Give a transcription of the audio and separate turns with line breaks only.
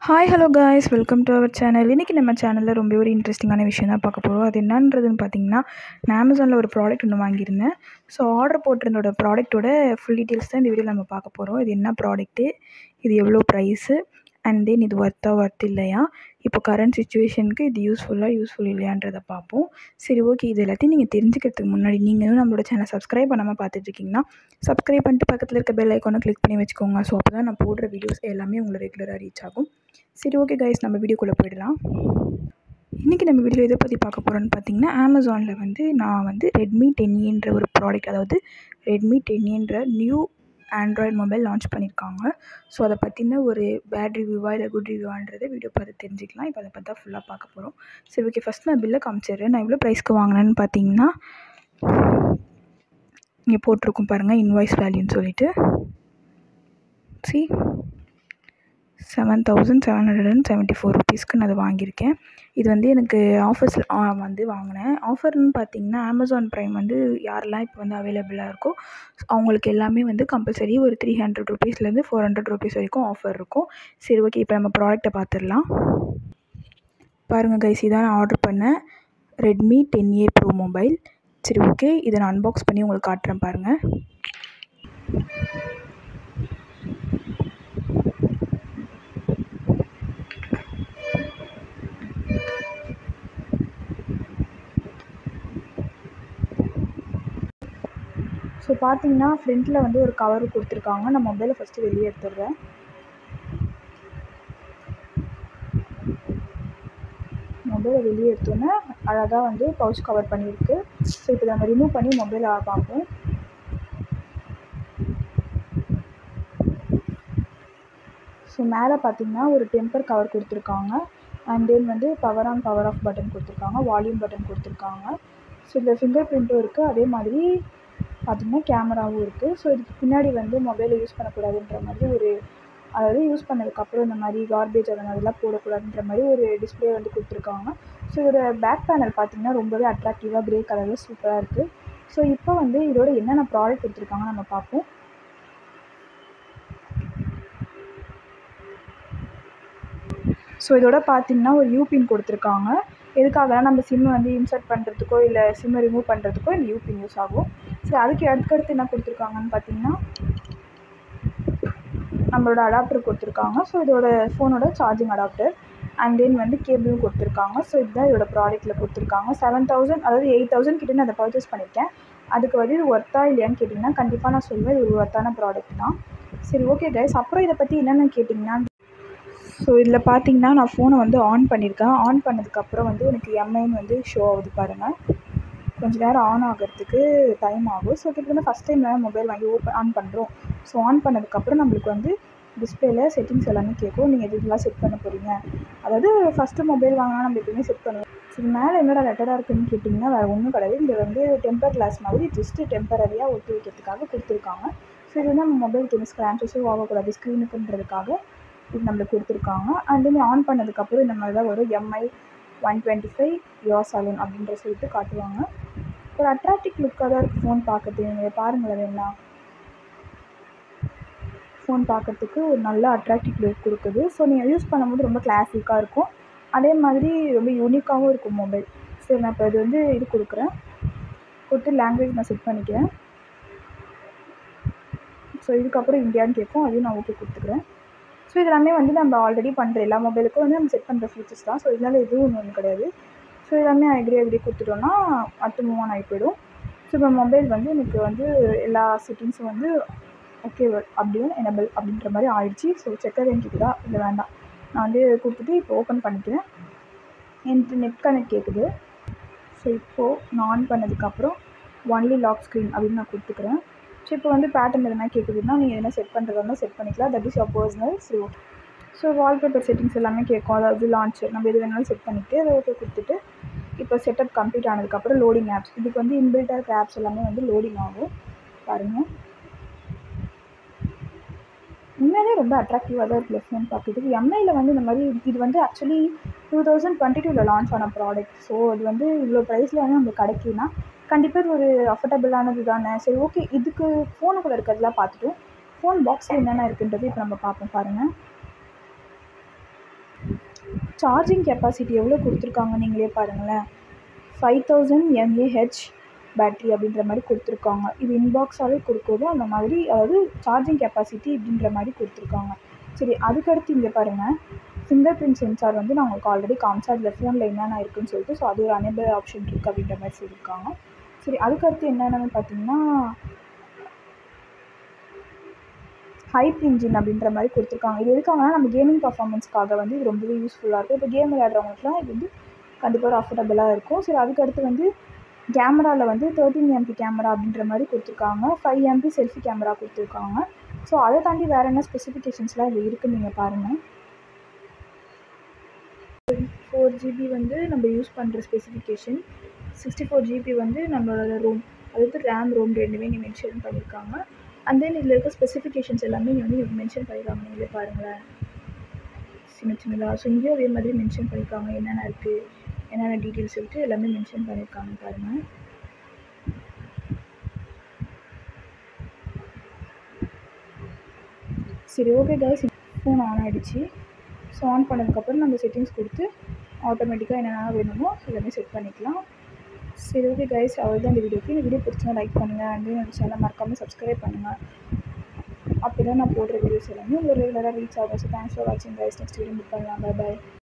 hi hello guys welcome to our channel இன்றைக்கி நம்ம சேனலில் ரொம்ப ஒரு இன்ட்ரெஸ்டிங்கான விஷயம் தான் பார்க்க போகிறோம் அது என்னன்றதுன்னு பார்த்தீங்கன்னா நான் அமேசானில் ஒரு ப்ராடக்ட் ஒன்று வாங்கியிருந்தேன் ஸோ ஆர்டர் போட்டிருந்தோட ப்ராடக்ட்டோட ஃபுல் டீட்டெயில்ஸ் தான் இந்த வீடியோவில் நம்ம பார்க்க போகிறோம் இது என்ன ப்ராடக்ட்டு இது எவ்வளோ ப்ரைஸு அண்ட் தென் இது ஒர்த்தா ஒர்த் இல்லையா இப்போ கரண்ட் சுச்சுவேஷனுக்கு இது யூஸ்ஃபுல்லாக யூஸ்ஃபுல் இல்லையான்றதை பார்ப்போம் சரி ஓகே இது எல்லாத்தையும் நீங்கள் தெரிஞ்சுக்கிறதுக்கு முன்னாடி நீங்களும் நம்மளோட சேனல் சப்ஸ்கிரைப் பண்ணாமல் பார்த்துட்ருக்கீங்கன்னா சப்ஸ்கிரைப் பண்ணிட்டு பக்கத்தில் இருக்க பெல் ஐக்கானை கிளிக் பண்ணி வச்சுக்கோங்க ஸோ அப்போ தான் நான் போடுற வீடியோஸ் எல்லாமே உங்களுக்கு ரெகுலராக ரீச் ஆகும் சரி ஓகே கைஸ் நம்ம வீடியோக்குள்ளே போயிடலாம் இன்றைக்கி நம்ம வீடியோ எதை பற்றி பார்க்க போகிறோன்னு பார்த்தீங்கன்னா அமேசானில் வந்து நான் வந்து ரெட்மி டென் ஏன்ற ஒரு ப்ராடக்ட் அதாவது ரெட்மி டென் ஏன்ற நியூ ஆண்ட்ராய்டு மொபைல் லான்ச் பண்ணியிருக்காங்க ஸோ அதை பற்றின ஒரு பேட் ரிவ்யூவா இல்லை குட் ரிவ்யூவான்றதை வீடியோ பார்த்து தெரிஞ்சுக்கலாம் இப்போ அதை பற்றி தான் ஃபுல்லாக பார்க்க போகிறோம் சரி ஓகே ஃபஸ்ட் நான் பில்லை காமிச்சிடுறேன் நான் எவ்வளோ ப்ரைஸ்க்கு வாங்கினேன்னு பார்த்தீங்கன்னா இங்கே போட்டிருக்கும் பாருங்கள் இன்வாய்ஸ் வேல்யூன்னு சொல்லிட்டு சி seven thousand seven hundred and seventy four ருபீஸ்க்கு நான் அதை வாங்கியிருக்கேன் இது வந்து எனக்கு ஆஃபர்ஸில் வந்து வாங்கினேன் ஆஃபர்னு பார்த்தீங்கன்னா அமேசான் ப்ரைம் வந்து யாரெல்லாம் இப்போ வந்து அவைலபிளாக இருக்கோ அவங்களுக்கு எல்லாமே வந்து கம்பல்சரி ஒரு த்ரீ ஹண்ட்ரட் ருபீஸ்லேருந்து ஃபோர் ஹண்ட்ரட் ருபீஸ் வரைக்கும் ஆஃபர் இருக்கும் சரி ஓகே இப்போ நம்ம ப்ராடக்ட்டை பார்த்துடலாம் பாருங்கள் கைஸ் இதான் நான் ஆர்டர் பண்ணேன் Redmi ten A pro mobile சரி ஓகே இதை நான் அன்பாக்ஸ் பண்ணி உங்களுக்கு காட்டுறேன் பாருங்கள் ஸோ பார்த்தீங்கன்னா ஃப்ரண்ட்டில் வந்து ஒரு கவர் கொடுத்துருக்காங்க நான் மொபைலை ஃபஸ்ட்டு வெளியே எடுத்துடுறேன் மொபைலை வெளியே எடுத்தோன்னே அழகாக வந்து பவுச் கவர் பண்ணியிருக்கு ஸோ இப்போ நம்ம ரிமூவ் பண்ணி மொபைலை பார்ப்போம் ஸோ மேலே பார்த்தீங்கன்னா ஒரு டெம்பர் கவர் கொடுத்துருக்காங்க அண்ட் தென் வந்து power on power off button கொடுத்துருக்காங்க வால்யூம் பட்டன் கொடுத்துருக்காங்க ஸோ இதில் ஃபிங்கர் பிரிண்ட்டும் இருக்குது அதே மாதிரி பார்த்திங்கன்னா கேமராவும் இருக்குது ஸோ இதுக்கு பின்னாடி வந்து மொபைலை யூஸ் பண்ணக்கூடாதுன்ற மாதிரி ஒரு அதாவது யூஸ் பண்ணதுக்கப்புறம் இந்த மாதிரி கார்பேஜ் அந்த மாதிரிலாம் போடக்கூடாதுன்ற மாதிரி ஒரு டிஸ்பிளே வந்து கொடுத்துருக்காங்க ஸோ இதோட பேக் பேனல் பார்த்திங்கன்னா ரொம்பவே அட்ராக்டிவாக க்ரே கலரில் சூப்பராக இருக்குது ஸோ இப்போ வந்து இதோட என்னென்ன ப்ராடக்ட் கொடுத்துருக்காங்க நம்ம பார்ப்போம் ஸோ இதோட பார்த்திங்கன்னா ஒரு யூபின் கொடுத்துருக்காங்க எதுக்காகனா நம்ம சிம்மு வந்து இன்சர்ட் பண்ணுறதுக்கோ இல்லை சிம்மை ரிமூவ் பண்ணுறதுக்கோ இந்த யூபின் யூஸ் ஆகும் ஸோ அதுக்கு அடுத்தடுத்து என்ன கொடுத்துருக்காங்கன்னு பார்த்தீங்கன்னா நம்மளோட அடாப்டர் கொடுத்துருக்காங்க ஸோ இதோட ஃபோனோட சார்ஜிங் அடாப்டர் அண்ட் தென் வந்து கேபிளும் கொடுத்துருக்காங்க ஸோ இதுதான் இதோட ப்ராடக்ட்டில் கொடுத்துருக்காங்க செவன் தௌசண்ட் அதாவது எயிட் தௌசண்ட் கிட்டே நான் அதை பர்ச்சேஸ் பண்ணியிருக்கேன் அதுக்கு வந்து இது ஒர்த்தா இல்லையான்னு கேட்டிங்கன்னா கண்டிப்பாக நான் சொல்லுவேன் இது ஒரு ஒர்த்தான ப்ராடக்ட் தான் சரி ஓகே கைஸ் அப்புறம் இதை பற்றி என்னென்னு கேட்டிங்கன்னா ஸோ இதில் பார்த்தீங்கன்னா நான் ஃபோனை வந்து ஆன் பண்ணியிருக்கேன் ஆன் பண்ணதுக்கப்புறம் வந்து எனக்கு எம்ஐன்னு வந்து ஷோ ஆகுது பாருங்கள் கொஞ்சம் நேரம் ஆன் ஆகிறதுக்கு டைம் ஆகும் ஸோ கிட்டத்தட்ட ஃபஸ்ட் டைம் வேறு மொபைல் வாங்கி ஓப்பன் ஆன் பண்ணுறோம் ஸோ ஆன் பண்ணதுக்கப்புறம் நம்மளுக்கு வந்து டிஸ்பிளேல செட்டிங்ஸ் எல்லாமே கேட்கும் நீங்கள் எது இதெல்லாம் செட் பண்ண போகிறீங்க அதாவது ஃபஸ்ட்டு மொபைல் வாங்கினா நம்ம எப்பயுமே செட் பண்ணுவோம் ஸோ இது மேலே என்னடா லெட்டராக இருக்குதுன்னு கேட்டிங்கன்னா வேறு ஒன்றும் கிடையாது இது வந்து டெம்பர் கிளாஸ் மாதிரி ஜஸ்ட்டு டெம்பரரியாக ஒட்டி வைக்கிறதுக்காக கொடுத்துருக்காங்க ஸோ இது வந்து நம்ம மொபைலுக்கு எதுவும் ஸ்க்ராச்சஸும் ஆகக்கூடாது ஸ்க்ரீனுக்குன்றதுக்காக இது நம்மளுக்கு கொடுத்துருக்காங்க அண்ட் தென் ஆன் பண்ணதுக்கப்புறம் இந்த மாதிரி தான் வரும் MI one twenty five your salon அப்படின்ற சொல்லிட்டு காட்டுவாங்க ஒரு அட்ராக்டிவ் லுக்காக தான் இருக்குது ஃபோன் பார்க்கறது நீங்கள் பாருங்களேன் வேணா ஃபோன் பார்க்கறதுக்கு ஒரு நல்ல அட்ராக்டிவ் லுக் கொடுக்குது ஸோ நீங்கள் யூஸ் பண்ணும்போது ரொம்ப கிளாசிக்காக இருக்கும் அதே மாதிரி ரொம்ப யூனிக்காகவும் இருக்கும் மொபைல் சரி நான் இப்போ இது வந்து இது கொடுக்குறேன் கொடுத்து லாங்குவேஜ் நான் செட் பண்ணிக்கிறேன் ஸோ இதுக்கப்புறம் இந்தியான்னு கேட்கும் அதையும் நான் ஓகே கொடுத்துக்கிறேன் ஸோ இது எல்லாமே வந்து நம்ம ஆல்ரெடி பண்ணுற எல்லா மொபைலுக்கும் வந்து நம்ம செட் பண்ணுற ஃபீச்சர்ஸ் தான் ஸோ இதனால் எதுவும் ஒன்று கிடையாது ஸோ எல்லாமே அக்ரி அக்ரி கொடுத்துட்டோன்னா அடுத்து மூவ் ஆன் ஆகி போயிடும் ஸோ இப்போ மொபைல் வந்து எனக்கு வந்து எல்லா செட்டிங்ஸும் வந்து ஓகே அப்படியே எனபிள் அப்படின்ற மாதிரி ஆயிடுச்சு ஸோ செக்கர் கேட்குதா இல்லை வேண்டாம் நான் வந்து கொடுத்துட்டு இப்போ ஓப்பன் பண்ணிக்கிறேன் எனக்கு நெட் கனெக்ட் கேட்குது ஸோ இப்போது நான் ஆன் பண்ணதுக்கப்புறம் ஒன்லி லாக் ஸ்க்ரீன் அப்படின்னு நான் கொடுத்துக்கிறேன் ஸோ இப்போ வந்து பேட்டர்ன் எதனா கேட்குதுன்னா நீங்கள் எதனா செட் பண்ணுறதா இருந்தால் செட் பண்ணிக்கலாம் that is your personal so so wallpaper settings எல்லாமே கேட்கும் அதாவது லான்ச்சர் நம்ம எது வேணாலும் செட் பண்ணிவிட்டு அதை ஓகே கொடுத்துட்டு இப்போ செட்டப் கம்ப்ளீட் ஆனதுக்கப்புறம் லோடிங் ஆப்ஸ் இதுக்கு வந்து இன்பில்ட்டாக இருக்க ஆப்ஸ் எல்லாமே வந்து லோடிங் ஆகும் பாருங்கள் உண்மையிலே ரொம்ப அட்ராக்டிவாக தான் இருக்குது ஃபோன் பார்க்குறதுக்கு எம்ஐயில் வந்து இந்த மாதிரி இது வந்து ஆக்சுவலி டூ தௌசண்ட் டுவெண்ட்டி டூவில் லான்ச் ஆன ப்ராடக்ட் ஸோ அது வந்து இவ்வளோ ப்ரைஸில் வந்து நம்மளுக்கு கிடைக்குன்னா கண்டிப்பாக இது ஒரு அஃபர்டபுளானது தானே சரி ஓகே இதுக்கு ஃபோனுக்குள்ளே இருக்கிறதெல்லாம் பார்த்துட்டோம் ஃபோன் பாக்ஸில் என்னென்ன இருக்குன்றது இப்போ நம்ம பார்ப்போம் பாருங்கள் சார்ஜிங் கெப்பாசிட்டி எவ்வளோ கொடுத்துருக்காங்க நீங்களே பாருங்களேன் ஃபைவ் தௌசண்ட் எம்ஏஹெச் பேட்ரி அப்படின்ற மாதிரி கொடுத்துருக்காங்க இது இன்பாக்ஸாகவே கொடுக்குறது அந்த மாதிரி அதாவது சார்ஜிங் கெப்பாசிட்டி இப்படின்ற மாதிரி கொடுத்துருக்காங்க சரி அதுக்கடுத்து இங்கே பாருங்கள் ஃபிங்கர் பிரிண்ட் சென்சார் வந்து நான் உங்களுக்கு ஆல்ரெடி காமிச்சேன் அதில் ஃபோனில் என்னென்ன இருக்குன்னு சொல்லிட்டு ஸோ அது ஒரு அனேபிள் ஆப்ஷன் இருக்குது அப்படின்ற மாதிரி சொல்லியிருக்காங்க சரி அதுக்கடுத்து என்னென்னு பார்த்தீங்கன்னா ஹைப் இன்ஜின் அப்படின்ற மாதிரி கொடுத்துருக்காங்க இது எதுக்காகனா நம்ம கேமிங் பர்ஃபார்மன்ஸ்க்காக வந்து இது ரொம்பவே யூஸ்ஃபுல்லாக இருக்கும் இப்போ கேம் விளையாடுறவங்களுக்குலாம் இது வந்து கண்டிப்பாக ஒரு அஃபோர்டபுளாக இருக்கும் சரி அதுக்கடுத்து வந்து கேமராவில் வந்து தேர்ட்டின் எம்பி கேமரா அப்படின்ற மாதிரி கொடுத்துருக்காங்க ஃபைவ் எம்பி செல்ஃபி கேமரா கொடுத்துருக்காங்க ஸோ அதை தாண்டி வேறு என்ன ஸ்பெசிஃபிகேஷன்ஸ்லாம் இது இருக்குன்னு நீங்கள் பாருங்கள் ஃபோர் ஜிபி வந்து நம்ம யூஸ் பண்ணுற ஸ்பெசிஃபிகேஷன் சிக்ஸ்டி ஃபோர் ஜிபி வந்து நம்மளோட ரோம் அதாவது ரேம் ரோம் ரெண்டுமே நீ மென்ஷன் பண்ணியிருக்காங்க அண்ட் தென் இதில் இருக்க ஸ்பெசிஃபிகேஷன்ஸ் எல்லாமே இங்கே வந்து மென்ஷன் பண்ணியிருக்காங்க நீங்களே பாருங்களேன் சின்ன சின்னதாக ஸோ இங்கேயும் அதே மாதிரி மென்ஷன் பண்ணியிருக்காங்க என்னென்ன இருக்குது என்னென்ன டீட்டெயில்ஸ் சொல்லிட்டு எல்லாமே மென்ஷன் பண்ணியிருக்காங்க பாருங்கள் சரி ஓகே கைஸ் ஃபோன் ஆன் ஆகிடுச்சு ஸோ ஆன் பண்ணதுக்கப்புறம் நம்ம செட்டிங்ஸ் கொடுத்து ஆட்டோமேட்டிக்காக என்னென்ன வேணுமோ எல்லாமே செட் பண்ணிக்கலாம் சரி ஓகே கைஸ் அவ்வளோதான் இந்த வீடியோக்கு இந்த வீடியோ பிடிச்சா லைக் பண்ணுங்கள் அண்ட் என்னோட சேனல் மறக்காமல் சப்ஸ்கிரைப் பண்ணுங்கள் அப்போ தான் நான் போடுற வீடியோஸ் எல்லாமே உங்களுக்கு ரெகுலராக ரீச் ஆகும் ஸோ தேங்க்ஸ் ஃபார் வாட்சிங் கைஸ் நெக்ஸ்ட் வீடியோ மீட் பண்ணலாம் பை பாய்